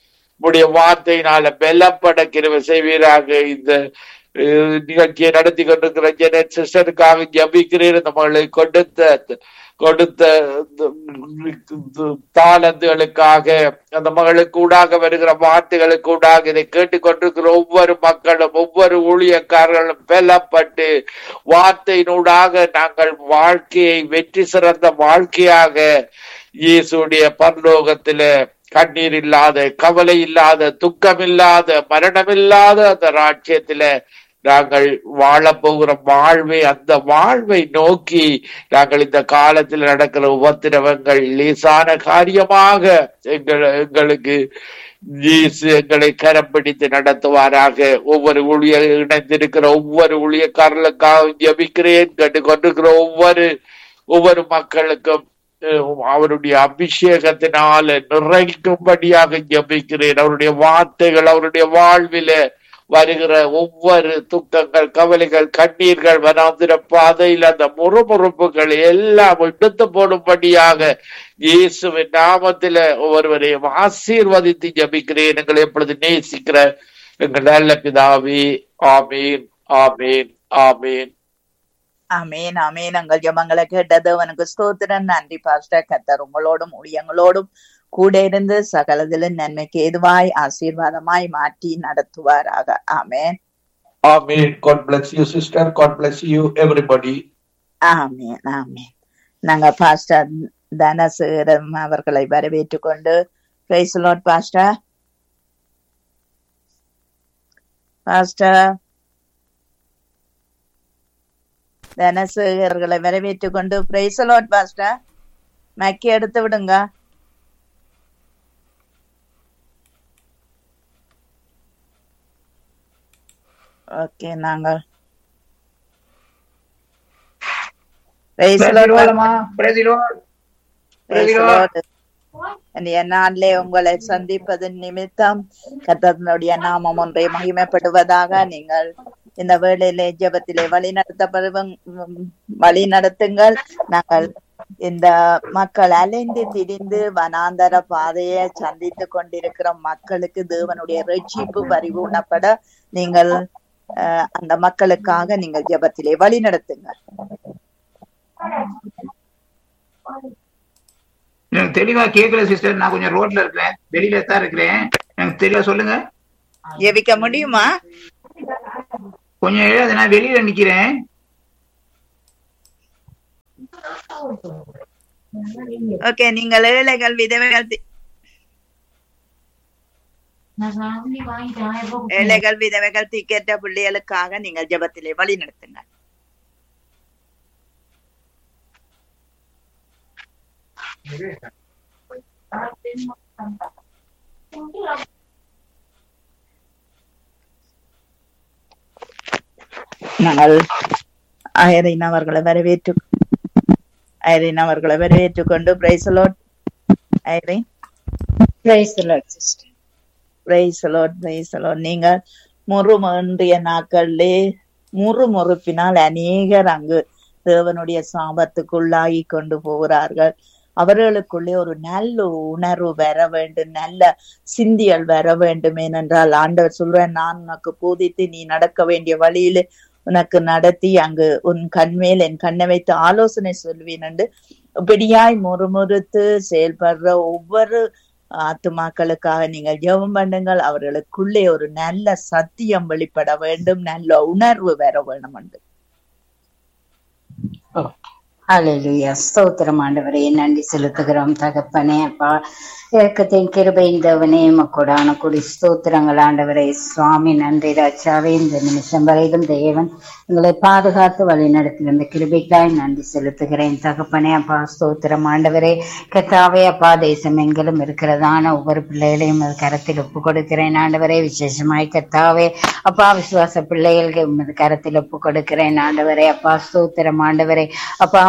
உடைய வார்த்தையினால பலப்பட கிருபை செய்வீராக இந்த அஹ், நிகழ்ச்சியை நடத்தி கொண்டிருக்கிற ஜெனட் சிஸ்டருக்காக ஜபிக்கிறேன் இந்த மகளை கொடுத்த கொடுத்த தாளந்துகளுக்காக அந்த மகளுக்கு ஊடாக வருகிற வார்த்தைகளுக்கு ஊடாக இதை கேட்டுக்கொண்டிருக்கிற ஒவ்வொரு மக்களும் ஒவ்வொரு ஊழியக்காரர்களும் பலப்பட்டு வார்த்தையினூடாக நாங்கள் வாழ்க்கையை வெற்றி சிறந்த வாழ்க்கையாக இயேசுடைய பரலோகத்தில கண்ணீர் இல்லாத கவலை இல்லாத துக்கம் இல்லாத மரணம் இல்லாத அந்த ராஜ்யத்தில நாங்கள் வாழப் போகிற வாழ்வை அந்த வாழ்வை நோக்கி நாங்கள் இந்த காலத்தில் நடக்கிற உபத்திரவங்கள் லேசான காரியமாக எங்கள் எங்களுக்கு இயேசு எங்களை கரம் பிடித்து நடத்துவாராக ஒவ்வொரு ஊழிய இணைந்திருக்கிற ஒவ்வொரு ஊழியக்காரர்களுக்காக ஜபிக்கிறேன் கேட்டுக்கொண்டிருக்கிற ஒவ்வொரு ஒவ்வொரு மக்களுக்கும் அஹ், அவருடைய அபிஷேகத்தினால நிறைக்கும்படியாக ஜபிக்கிறேன் அவருடைய வார்த்தைகள் அவருடைய வாழ்வில வருகிற ஒவ்வொரு துக்கங்கள் கவலைகள் கண்ணீர்கள் வனாந்திர பாதையில் அந்த முறுமுறுப்புகள் எல்லாம் எடுத்து போடும்படியாக இயேசுவின் நாமத்தில ஒவ்வொருவரையும் ஆசீர்வதித்து ஜபிக்கிறேன் எங்களை எப்பொழுது நேசிக்கிற எங்கள் நல்ல பிதாவே ஆமீன் ஆமீன் ஆமீன் ஆமேன் ஆமேன் எங்கள் ஜெபங்களை கேட்டது அவனுக்கு ஸ்தோத்திரம் நன்றி பாஸ்டர் கத்தர் உங்களோடும் ஊழியங்களோடும் கூட இருந்து சகலதிலும் நன்மைக்கு ஏதுவாய் ஆசீர்வாதமாய் மாற்றி நடத்துவாராக ஆமேன் ஆமீன் God bless you sister God bless you everybody ஆமேன் ஆமேன் நாங்க பாஸ்டர் தனசேகரம் அவர்களை வரவேற்றுக் கொண்டு பேசலோட் பாஸ்டர் பாஸ்டர் தனசேகர்களை வரவேற்றுக் கொண்டு பிரைசலோட் பாஸ்டர் மக்கி எடுத்து விடுங்க ஓகே நாங்கள் Praise the Lord, Pastor. Praise the Lord. இன்றைய நாளிலே உங்களை சந்திப்பதன் நிமித்தம் கர்த்தனுடைய நாமம் ஒன்றை மகிமைப்படுவதாக நீங்கள் இந்த வேளையிலே ஜெபத்திலே வழி நடத்தப்படுவ வழி நடத்துங்கள் நாங்கள் இந்த மக்கள் அலைந்து திரிந்து வனாந்தர பாதையை சந்தித்து கொண்டிருக்கிற மக்களுக்கு தேவனுடைய ரட்சிப்பு பரிபூர்ணப்பட நீங்கள் அஹ், அந்த மக்களுக்காக நீங்கள் ஜெபத்திலே வழி நடத்துங்கள் எனக்கு தெளிவா கேட்கல சிஸ்டர் நான் கொஞ்சம் ரோட்ல இருக்கிறேன் வெளியில தான் இருக்கிறேன் எனக்கு தெளிவா சொல்லுங்க ஜெபிக்க முடியுமா கொஞ்சம் எழுத நான் வெளியில நிக்கிறேன் ஓகே நீங்கள் ஏழைகள் விதவைகள் தி- ஏழைகள் விதவைகள் திக்கேற்ற பிள்ளைகளுக்காக நீங்கள் ஜெபத்திலே வழி நடத்துங்கள் நாங்கள் ஐரின் அவர்களை வரவேற்று ஐரின் அவர்களை வரவேற்றுக் கொண்டு பிரைசலோட் ஐரின் பிரைசலோட் பிரைசலோட் பிரைசலோட் நீங்கள் முறுமுன்றிய நாட்களிலே முறுமுறுப்பினால் அநேகர் அங்கு தேவனுடைய சாபத்துக்குள்ளாகி கொண்டு போகிறார்கள் அவர்களுக்குள்ளே ஒரு நல்ல உணர்வு வர வேண்டும் நல்ல சிந்தியல் வர வேண்டும் ஏனென்றால் ஆண்டவர் சொல்றேன் நான் உனக்கு போதித்து நீ நடக்க வேண்டிய வழியிலே உனக்கு நடத்தி அங்கு உன் கண்மேல் என் கண்ணை வைத்து ஆலோசனை சொல்வேன் என்று இப்படியாய் முறுமுறுத்து செயல்படுற ஒவ்வொரு ஆத்துமாக்களுக்காக நீங்கள் ஜெபம் பண்ணுங்கள் அவர்களுக்குள்ளே ஒரு நல்ல சத்தியம் வெளிப்பட வேண்டும் நல்ல உணர்வு வர வேண்டும் என்று ஹalleluya ஸ்தோத்திரம் ஆண்டவரே நன்றி செலுத்துகிறோம் தகப்பனே அப்பா இறக்கத்தின் கிருபையின் தேவனே மக்கோடான கொடி ஸ்தோத்திரங்கள் ஆண்டவரே சுவாமி நன்றி ராஜாவே இந்த நிமிஷம் வரையிலும் தேவன் எங்களை பாதுகாத்து வழி நடத்தின கிருபைக்காய் நன்றி செலுத்துகிறேன் தகப்பனே அப்பா ஸ்தோத்திரம் ஆண்டவரே கத்தாவே அப்பா தேசம் எங்கிலும் இருக்கிறதான ஒவ்வொரு பிள்ளைகளையும் உமது கரத்தில் ஒப்பு கொடுக்கிறேன் ஆண்டவரே விசேஷமாய் கத்தாவே அப்பா விசுவாச பிள்ளைகளுக்கு உமது கரத்தில் ஒப்பு கொடுக்கிறேன் ஆண்டவரே அப்பா ஸ்தோத்திரம் ஆண்டவரே அப்பா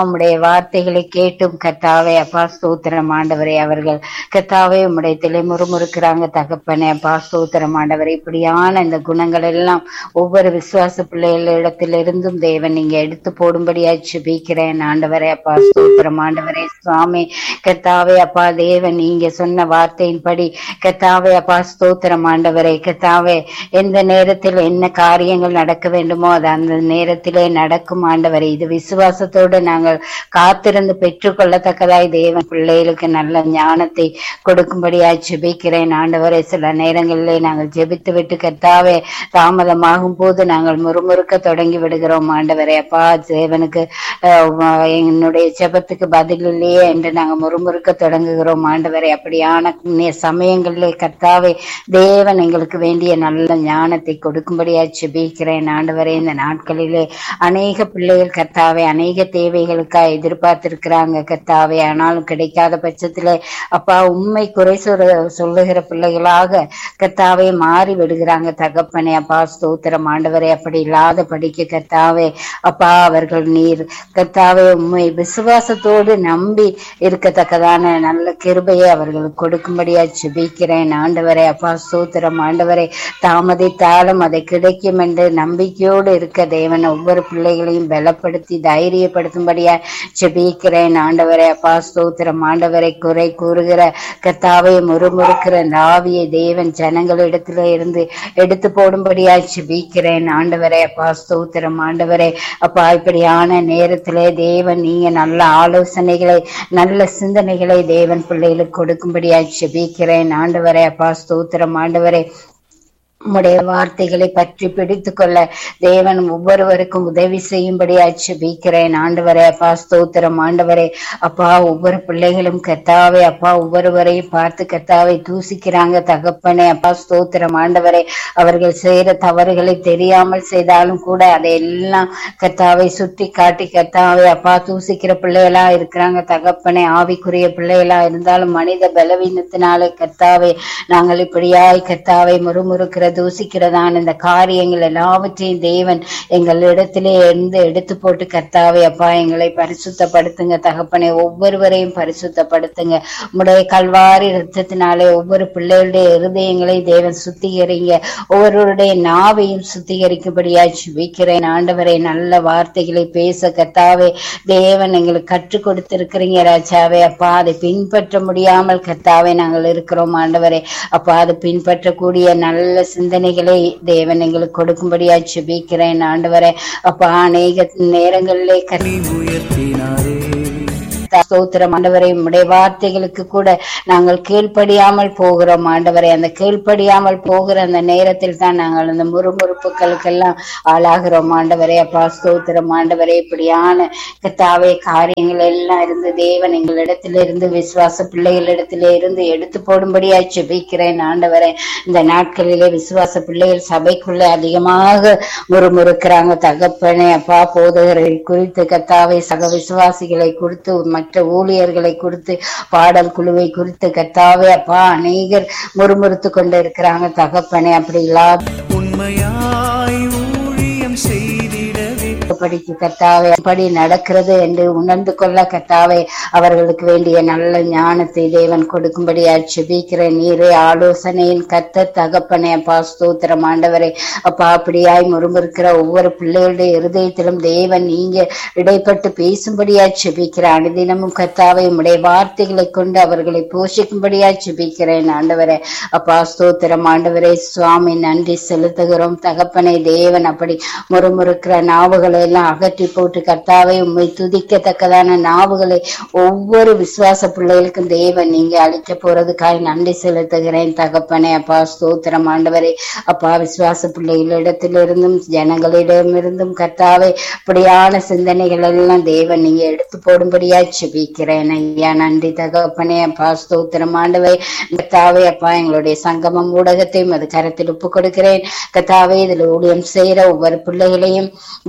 உம்முடைய வார்த்தைகளை கேட்டும் கத்தாவே அப்பா ஸ்தோத்திரம் ஆண்டவரே அவர்கள் கத்தாவே உம்முடைய திலை முறுமுறுக்கிறாங்க தகப்பனே அப்பா ஸ்தோத்திரம் ஆண்டவரே இப்படியான இந்த குணங்கள் எல்லாம் ஒவ்வொரு விசுவாச பிள்ளைகள் இடத்திலிருந்தும் தேவன் நீங்க எடுத்து போடும்படியா ஜெபிக்கிறேன் ஆண்டவரே அப்பா ஸ்தோத்திரம் ஆண்டவரே சுவாமி கத்தாவே அப்பா தேவன் நீங்க சொன்ன வார்த்தையின்படி கத்தாவே அப்பா ஸ்தோத்திரம் ஆண்டவரே கத்தாவே எந்த நேரத்தில் என்ன காரியங்கள் நடக்க வேண்டுமோ அது அந்த நேரத்திலே நடக்கும் ஆண்டவரே இது விசுவாசத்தோடு நாங்கள் காத்திருந்து பெற்றுக்கொள்ளத்தக்கதாய் தேவன் பிள்ளைகளுக்கு நல்ல ஞானத்தை கொடுக்கும்படியாய் ஜெபிக்கிறேன் ஆண்டவரே சில நேரங்களிலே நாங்கள் ஜெபித்து விட்டு கத்தாவே தாமதமாகும் போது நாங்கள் முறுமுறுக்க தொடங்கி விடுகிறோம் ஆண்டவரே அப்பா தேவனுக்கு அஹ், வ- என்னுடைய ஜெபத்துக்கு பதில் இல்லையே என்று நாங்கள் முறுமுறுக்க தொடங்குகிறோம் ஆண்டவரே அப்படியான நே- சமயங்களிலே கர்த்தாவே தேவன் எங்களுக்கு வேண்டிய நல்ல ஞானத்தை கொடுக்கும்படியா ஜெபிக்கிறேன் ஆண்டவரே இந்த நாட்களிலே அநேக பிள்ளைகள் கர்த்தாவே அநேக தேவைகளுக்காக எதிர்பார்த்திருக்கிறாங்க கர்த்தாவே ஆனாலும் கிடைக்காத பட்சத்திலே அப்பா உண்மை குறை சொல்ல சொல்லுகிற பிள்ளைகளாக கர்த்தாவே மாறி விடுகிறாங்க தகப்பனே அப்பா ஸ்தோத்திரம் ஆண்டவரே அப்படி இல்லாத படிக்க கர்த்தாவே அப்பா அவர்கள் நீர் கர்த்தாவே உண்மை விசுவாசத்தோடு நம்பி இருக்கத்தக்கதான நல்ல கிருபையை அவர்களுக்கு கொடுக்கும்படியா ஜெபிக்கிறேன் ஆண்டவரே அப்பா ஸ்தோத்திரம் ஆண்டவரே தாமதித்தாலும் அதை கிடைக்கும் என்று நம்பிக்கையோடு இருக்க தேவன் ஒவ்வொரு பிள்ளைகளையும் பலப்படுத்தி தைரியப்படுத்தும்படியா ஜெபிக்கிறேன் ஆண்டவரே அப்பா ஸ்தோத்திரம் ஆண்டவரை குறை கூறுகிற கர்த்தாவை முறுமுறுக்கிற அந்த ஆவியை தேவன் ஜனங்களிடத்திலே இருந்து எடுத்து போடும்படியா ஜெபிக்கிறேன் ஆண்டவரே அப்பா ஸ்தோத்திரம் ஆண்டவரே அப்பா இப்படியான நேரத்திலே தேவன் நீங்க நல்ல ஆலோசனைகளை நல்ல சிந்தனைகளை தேவன் பிள்ளைகளுக்கு கொடுக்கும்படியா ஜெபிக்கிறேன் ஆண்டவரே அப்பா ஸ்தோத்திரம் ஆண்டவரே உம்முடைய வார்த்தைகளை பற்றி பிடித்துக் கொள்ள தேவன் ஒவ்வொருவருக்கும் உதவி செய்யும்படி அச்சுபிக்கிறேன் ஆண்டவரே அப்பா ஸ்தோத்திரம் ஆண்டவரே அப்பா ஒவ்வொரு பிள்ளைகளும் கத்தாவே அப்பா ஒவ்வொருவரையும் பார்த்து கத்தாவை தூசிக்கிறாங்க தகப்பனே அப்பா ஸ்தோத்திரம் ஆண்டவரே அவர்கள் செய்யற தவறுகளை தெரியாமல் செய்தாலும் கூட அதையெல்லாம் கத்தாவை சுட்டி காட்டி கத்தாவை அப்பா தூசிக்கிற பிள்ளைகளா இருக்கிறாங்க தகப்பனே ஆவிக்குரிய பிள்ளைகளா இருந்தாலும் மனித பலவீனத்தினாலே கத்தாவே நாங்கள் இப்படியாய் கத்தாவை முறுமுறுக்கிற தூசிக்கிறதான இந்த காரியங்கள் எல்லாவற்றையும் தேவன் எங்கள் இடத்திலே இருந்து எடுத்து போட்டு கத்தாவே அப்பா எங்களை பரிசுத்தப்படுத்துங்க தகப்பனே ஒவ்வொருவரையும் பரிசுத்தப்படுத்துங்க உடைய கல்வாரி ரத்தத்தினாலே ஒவ்வொரு பிள்ளைகளுடைய இருதயங்களை தேவன் சுத்திகரிங்க ஒவ்வொருவருடைய நாவையும் சுத்திகரிக்கும்படியா ஜெபிக்கிறேன் ஆண்டவரை நல்ல வார்த்தைகளை பேச கத்தாவே தேவன் எங்களுக்கு கற்றுக் கொடுத்திருக்கிறீங்க ராஜாவே அப்பா அதை பின்பற்ற முடியாமல் கத்தாவே நாங்கள் இருக்கிறோம் ஆண்டவரே அப்பா அதை பின்பற்றக்கூடிய நல்ல சிந்தனைகளை தேவன் எங்களுக்கு கொடுக்கும்படியா ஜெபிக்கிறேன் ஆண்டவரே அப்பா அநேக நேரங்களிலே கத்த- நீ உயர்த்தினாரே ஸ்தோத்திரம் ஆண்டவரே உம்முடைய வார்த்தைகளுக்கு கூட நாங்கள் கீழ்ப்படியாமல் போகிறோம் ஆண்டவரே அந்த கீழ்ப்படியாமல் போகிற அந்த நேரத்தில் தான் நாங்கள் அந்த முறுமுறுப்புகளுக்கெல்லாம் ஆளாகிறோம் ஆண்டவரே அப்பா ஸ்தோத்திரம் ஆண்டவரே இப்படியான கத்தாவே காரியங்கள் எல்லாம் இருந்து தேவன் எங்களிடத்தில இருந்து விசுவாச பிள்ளைகளிடத்திலே இருந்து எடுத்து போடும்படியா ஜெபிக்கிறேன் ஆண்டவரே இந்த நாட்களிலே விசுவாச பிள்ளைகள் சபைக்குள்ள அதிகமாக முறுமுறுக்கிறாங்க தகப்பனே அப்பா போதகரை குறித்து கத்தாவை சக விசுவாசிகளை குறித்து மற்ற ஊழியர்களை குறித்து பாடல் குழுவை குறித்து கத்தாவே அப்பா அநேகர் முறுமுறுத்து கொண்டு இருக்கிறாங்க தகப்பனே அப்படி இல்லாத உண்மையாய் ஊழியம் செய்திடவே படிக்கு கத்தாவே அப்படி நடக்கிறது என்று உணர்ந்து கொள்ள கத்தாவே அவர்களுக்கு வேண்டிய நல்ல ஞானத்தை தேவன் கொடுக்கும்படி ஜெபிக்கிற நீரே ஆலோசனையின் கத்த தகப்பனே அப்பா ஸ்தோத்திரம் ஆண்டவரே அப்பா அப்படியாய் முறுமுறுக்கிற ஒவ்வொரு பிள்ளைகளுடைய இருதயத்திலும் தேவன் நீங்க இடைப்பட்டு பேசும்படியா ஜெபிக்கிற அனுதினமும் கத்தாவை உடைய வார்த்தைகளை கொண்டு அவர்களை போஷிக்கும்படியா ஜெபிக்கிறேன் ஆண்டவரே அப்பா ஸ்தோத்திரம் ஆண்டவரே சுவாமி நன்றி செலுத்துகிறோம் தகப்பனே தேவன் அப்படி முறுமுறுக்கிற நாவுகளை எல்லாம் அகற்றி போட்டு கர்த்தாவை உண்மை துதிக்கத்தக்கதான நாவுகளை ஒவ்வொரு விசுவாச பிள்ளைகளுக்கும் தேவன் நீங்க அளிக்க போறதுக்காய் நன்றி செலுத்துகிறேன் தகப்பனே அப்பா ஸ்தோத்திரம் ஆண்டவரே அப்பா விசுவாச பிள்ளைகளிடத்திலிருந்தும் ஜனங்களிடமிருந்தும் கர்த்தாவே இப்படியான சிந்தனைகள் எல்லாம் தேவன் நீங்க எடுத்து போடும்படியா செபிக்கிறேன் ஐயா நன்றி தகப்பனே அப்பா ஸ்தோத்திரம் ஆண்டவே கர்த்தாவே அப்பா எங்களுடைய சங்கமம் ஊடகத்தையும் அது கரத்தில் ஒப்பு கொடுக்கிறேன் கர்த்தாவே இதுல ஊழியம் செய்யற ஒவ்வொரு பிள்ளைகளையும் தேவன்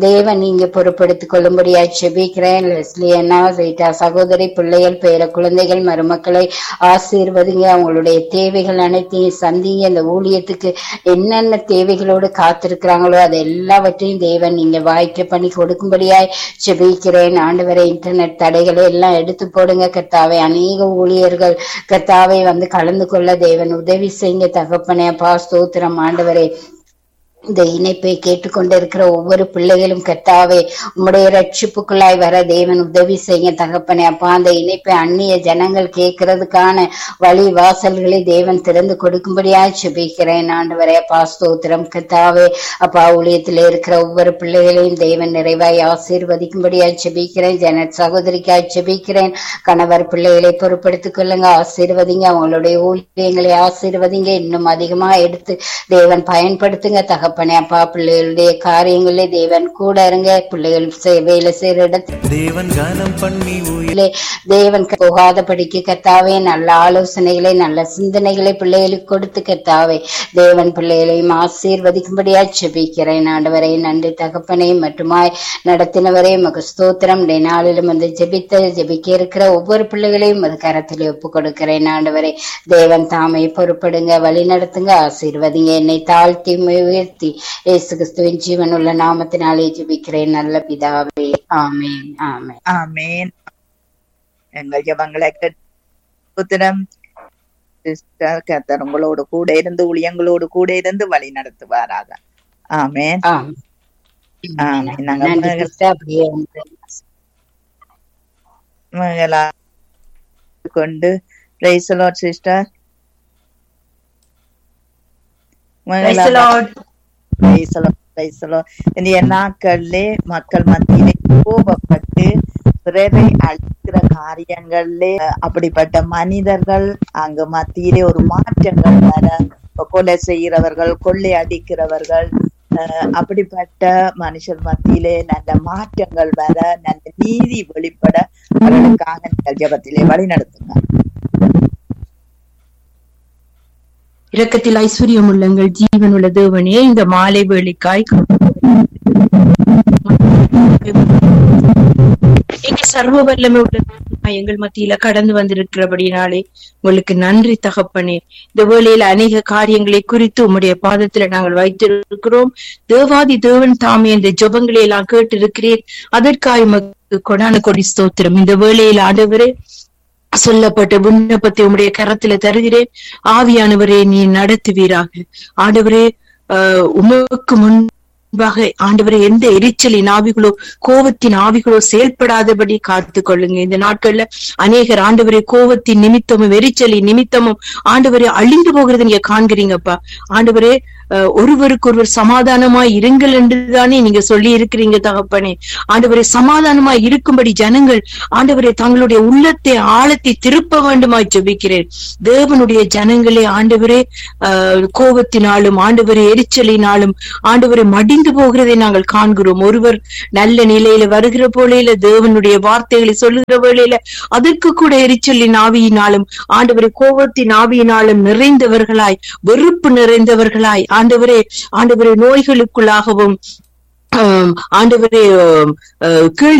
நீங்க பொறுப்படுத்திக் கொள்ளும்படியாய் செபிக்கிறேன் லெஸ்லி அண்ணா ரீட்டா சகோதரி பிள்ளைகள் பேர குழந்தைகள் மருமக்களை ஆசீர்வதிங்க அவங்களுடைய தேவைகள் அனைத்தையும் சந்திங்க இந்த ஊழியத்துக்கு என்னென்ன தேவைகளோடு காத்திருக்கிறாங்களோ அது எல்லாவற்றையும் தேவன் நீங்க வாய்க்க பண்ணி கொடுக்கும்படியாய் செபிக்கிறேன் ஆண்டவரை இன்டர்நெட் தடைகளை எல்லாம் எடுத்து போடுங்க கர்த்தாவை அநேக ஊழியர்கள் கர்த்தாவை வந்து கலந்து கொள்ள தேவன் உதவி செய்யுங்க தகப்பனே அப்பா ஸ்தோத்திரம் ஆண்டவரே இந்த இணைப்பை கேட்டுக்கொண்டிருக்கிற ஒவ்வொரு பிள்ளைகளும் கர்த்தாவே உம்முடைய ரட்சிப்புக்குள்ளாய் வர தேவன் உதவி செய்ய தகப்பனே அப்பா அந்த இணைப்பை அந்நிய ஜனங்கள் கேட்கறதுக்கான வழி வாசல்களை தேவன் திறந்து கொடுக்கும்படியாய் செபிக்கிறேன் ஆண்டவரே அப்பா ஸ்தோத்திரம் கர்த்தாவே அப்பா ஊழியத்தில் இருக்கிற ஒவ்வொரு பிள்ளைகளையும் தேவன் நிறைவாய் ஆசீர்வதிக்கும்படியாய் செபிக்கிறேன் ஜனத் சகோதரிக்காய் செபிக்கிறேன் கணவர் பிள்ளைகளை பொறுப்படுத்திக் கொள்ளுங்க ஆசீர்வதிங்க அவங்களுடைய ஊழியங்களை ஆசீர்வதிங்க இன்னும் அதிகமா எடுத்து தேவன் பயன்படுத்துங்க தகப்பனே அப்பா பிள்ளைகளுடைய காரியங்களே தேவன் கூட இருங்க பிள்ளைகள் செய்- வேலை செய்யற இடத்துல தேவன் கானம் பண்ணி உயிர் பிள்ளைகளே, தேவன் போகாதபடிக்கு கத்தாவே நல்ல ஆலோசனைகளை நல்ல சிந்தனைகளை பிள்ளைகளுக்கு கொடுத்து கத்தாவே தேவன் பிள்ளைகளையும் ஆசீர்வதிக்கும்படியா ஜெபிக்கிறேன் ஆண்டவரை நன்றி தகப்பனை மட்டுமாய் நடத்தினவரே மக ஸ்தோத்திரம் இன்றைய நாளிலும் வந்து ஜெபித்த ஜெபிக்க இருக்கிற ஒவ்வொரு பிள்ளைகளையும் அது கரத்தில் ஒப்பு கொடுக்கிறேன் ஆண்டவரே தேவன் தாமை பொறுப்படுங்க வழி நடத்துங்க ஆசீர்வதிங்க என்னை தாழ்த்தி உயர்த்தி இயேசு கிறிஸ்துவின் ஜீவனுள்ள நாமத்தினாலே ஜெபிக்கிறேன் நல்ல பிதாவே ஆமென் ஆமென் ஆமேன் எங்கள் ஜபங்களை கேட்புத்திரம் சிஸ்டர் கர்த்தர் உங்களோடு கூட இருந்து ஊழியங்களோடு கூட இருந்து வழி நடத்துவாராக ஆமேன் ஆமென். ஆமென். நாங்க நன்றி மகள்- சிஸ்டர் அப்படியே வந்து மகளா கொண்டு praise Lord sister Praise the Lord. இந்த நாட்கள்ல மக்கள் மத்தியிலே கோபப்பட்டு பிறரை அழிக்கிற காரியங்கள்ல அஹ், அப்படிப்பட்ட மனிதர்கள் அங்கு மத்தியிலே ஒரு மாற்றங்கள் வர கொலை செய்கிறவர்கள் கொள்ளை அடிக்கிறவர்கள் அஹ், அப்படிப்பட்ட மனுஷர் மத்தியிலே நல்ல மாற்றங்கள் வர நல்ல நீதி வெளிப்பட அவர்களுக்காக நீங்கள் ஜெபத்திலே வழி நடத்துங்க இரக்கத்தில் ஐஸ்வர்யம் உள்ளங்கள் ஜீவன் உள்ள தேவனே இந்த மாலை வேலைக்காய் எங்க சர்வ வல்லமை உள்ள தேவனாய் எங்கள் மத்தியில கடந்து வந்திருக்கிறபடினாலே உங்களுக்கு நன்றி தகப்பனே இந்த வேளையில அநேக காரியங்களை குறித்து உம்முடைய பாதத்துல நாங்கள் வைத்திருக்கிறோம் தேவாதி தேவன் தாமே இந்த ஜெபங்களை எல்லாம் கேட்டு இருக்கிறேன் அதற்காக உமக்கு கொடான கொடி ஸ்தோத்திரம் இந்த வேளையில் ஆண்டவரே சொல்லப்பட்ட விண்ணப்பத்தை உம்முடைய கரத்துல தருகிறேன் ஆவியானவரே நீ நடத்துவீராக ஆண்டவரே ஆஹ் உமக்கு முன்பாக ஆண்டவரே எந்த எரிச்சலின் ஆவிகளோ கோபத்தின் ஆவிகளோ செயல்படாதபடி காத்து கொள்ளுங்க இந்த நாட்கள்ல அநேகர் ஆண்டவரே கோபத்தின் நிமித்தமும் எரிச்சலின் நிமித்தமும் ஆண்டவரே அழிந்து போகிறது நீங்க காண்கிறீங்கப்பா ஆண்டவரே ஆஹ் ஒருவருக்கு ஒருவர் சமாதானமாய் இருங்கள் என்றுதானே நீங்க சொல்லி இருக்கிறீங்க தகப்பனே ஆண்டவரே சமாதானமாய் இருக்கும்படி ஜனங்கள் ஆண்டவரே தங்களுடைய உள்ளத்தை ஆழத்தை திருப்ப வேண்டுமாய் ஜெபிக்கிறேன் தேவனுடைய ஜனங்களே ஆண்டவரே ஆஹ் கோபத்தினாலும் ஆண்டவரே எரிச்சலினாலும் ஆண்டவரை மடிந்து போகிறதை நாங்கள் காண்கிறோம் ஒருவர் நல்ல நிலையில வருகிற போலையில தேவனுடைய வார்த்தைகளை சொல்லுகிற வேளையில அதற்கு கூட எரிச்சலின் ஆவியினாலும் ஆண்டவரை கோபத்தின் ஆவியினாலும் நிறைந்தவர்களாய் வெறுப்பு நிறைந்தவர்களாய் ஆண்டவரே ஆண்டவரை நோய்களுக்குள்ளாகவும் ஆம், ஆண்டவரே ஆம், அஹ், கீழ்